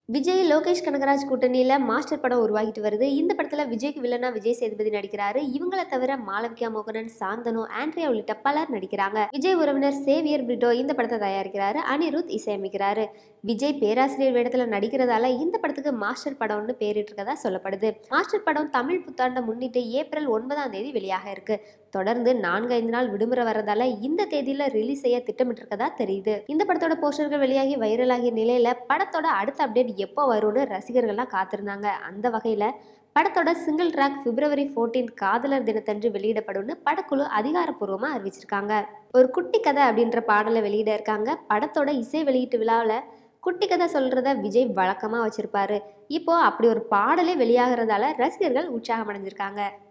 விஜய் லோகேஷ் கனகராஜ் கூட்டணியில மாஸ்டர் படம் உருவாகிட்டு வருது இந்த படத்துல விஜய்க்கு வில்லனா விஜய் சேதுபதி நடிக்கிறாரு இவங்கள தவிர மாளவிகா மோகனன் சாந்தனு ஆண்ட்ரியா உள்ளிட்ட பலர் நடிக்கிறாங்க விஜய் உறவினர் சேவியர் பிரிட்டோ இந்த படத்தை தயாரிக்கிறாரு அனிருத் இசையமைக்கிறாரு விஜய் பேராசிரியர் வேடத்துல நடிக்கிறதால இந்த படத்துக்கு மாஸ்டர் படம்னு பேரிட்டு இருக்கதா சொல்லப்படுது மாஸ்டர் படம் தமிழ் புத்தாண்டை முன்னிட்டு ஏப்ரல் ஒன்பதாம் தேதி வெளியாக இருக்கு தொடர்ந்து நான்கு ஐந்து நாள் விடுமுறை வரதால இந்த தேதியில ரிலீஸ் செய்ய திட்டமிட்டிருக்கதா தெரியுது இந்த படத்தோட போஸ்டர்கள் வெளியாகி வைரலாகிய நிலையில படத்தோட அடுத்த அப்டேட் எப்போ வரும்னு ரசிகர்கள்லாம் காத்திருந்தாங்க அந்த வகையில படத்தோட சிங்கிள் ட்ராக் பிப்ரவரி 14 காதலர் தினத்தன்று வெளியிடப்படும்னு படக்குழு அதிகாரப்பூர்வமா அறிவிச்சிருக்காங்க ஒரு குட்டி கதை அப்படின்ற பாடலை வெளியிட இருக்காங்க படத்தோட இசை வெளியீட்டு விழாவில் குட்டி கதை சொல்றத விஜய் வழக்கமா வச்சிருப்பாரு இப்போ அப்படி ஒரு பாடலே வெளியாகிறதால ரசிகர்கள் உற்சாகம் அடைஞ்சிருக்காங்க